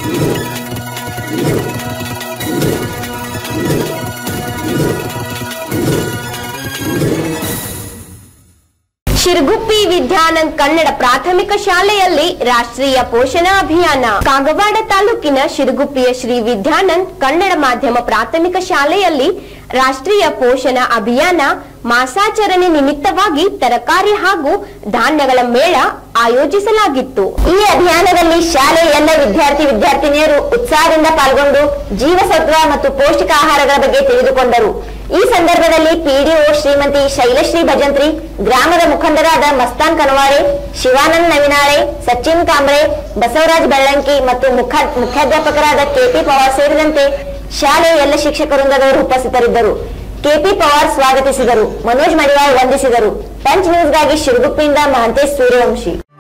ಶಿರಗುಪ್ಪಿ ವಿದ್ಯಾನಂದ್ ಕನ್ನಡ ಪ್ರಾಥಮಿಕ ಶಾಲೆಯಲ್ಲಿ ರಾಷ್ಟ್ರೀಯ ಪೋಷಣಾ ಅಭಿಯಾನ ಕಾಗವಾಡ ತಾಲೂಕಿನ ಶಿರಗುಪ್ಪಿಯ ಶ್ರೀ ವಿದ್ಯಾನಂದ್ ಕನ್ನಡ ಮಾಧ್ಯಮ ಪ್ರಾಥಮಿಕ ಶಾಲೆಯಲ್ಲಿ ರಾಷ್ಟ್ರೀಯ ಪೋಷಣಾ ಅಭಿಯಾನ ಮಾಸಾಚರಣೆ ನಿಮಿತ್ತವಾಗಿ ತರಕಾರಿ ಹಾಗೂ ಧಾನ್ಯಗಳ ಮೇಳ ಆಯೋಜಿಸಲಾಗಿತ್ತು ಈ ಅಭಿಯಾನದಲ್ಲಿ ಶಾಲೆಯ ಎಲ್ಲ ವಿದ್ಯಾರ್ಥಿ ವಿದ್ಯಾರ್ಥಿನಿಯರು ಉತ್ಸಾಹದಿಂದ ಪಾಲ್ಗೊಂಡು ಜೀವಸತ್ವ ಮತ್ತು ಪೌಷ್ಟಿಕ ಆಹಾರಗಳ ಬಗ್ಗೆ ತಿಳಿದುಕೊಂಡರು ಈ ಸಂದರ್ಭದಲ್ಲಿ ಪಿಡಿಒ ಶ್ರೀಮತಿ ಶೈಲಶ್ರೀ ಭಜಂತ್ರಿ ಗ್ರಾಮದ ಮುಖಂಡರಾದ ಮಸ್ತಾನ್ ಕನವಾಡೆ ಶಿವಾನಂದ್ ನವಿನಾಳೆ ಸಚಿನ್ ಕಾಂಬ್ರೆ ಬಸವರಾಜ್ ಬೆಳ್ಳಂಕಿ ಮತ್ತು ಮುಖ ಮುಖ್ಯಾಧ್ಯಾಪಕರಾದ ಕೆಪಿ ಪವಾರ್ ಸೇರಿದಂತೆ ಶಾಲೆಯ ಎಲ್ಲ ಶಿಕ್ಷಕವೃಂದದವರು ಉಪಸ್ಥಿತರಿದ್ದರು ಕೆಪಿ ಪವಾರ್ ಸ್ವಾಗತಿಸಿದರು ಮನೋಜ್ ಮಡಿವಾಳ್ ವಂದಿಸಿದರು ಪಂಚ್ ನ್ಯೂಸ್ಗಾಗಿ ಶಿರಗುಪ್ಪಿಯಿಂದ ಮಹಂತೇಶ್ ಸೂರ್ಯವಂಶಿ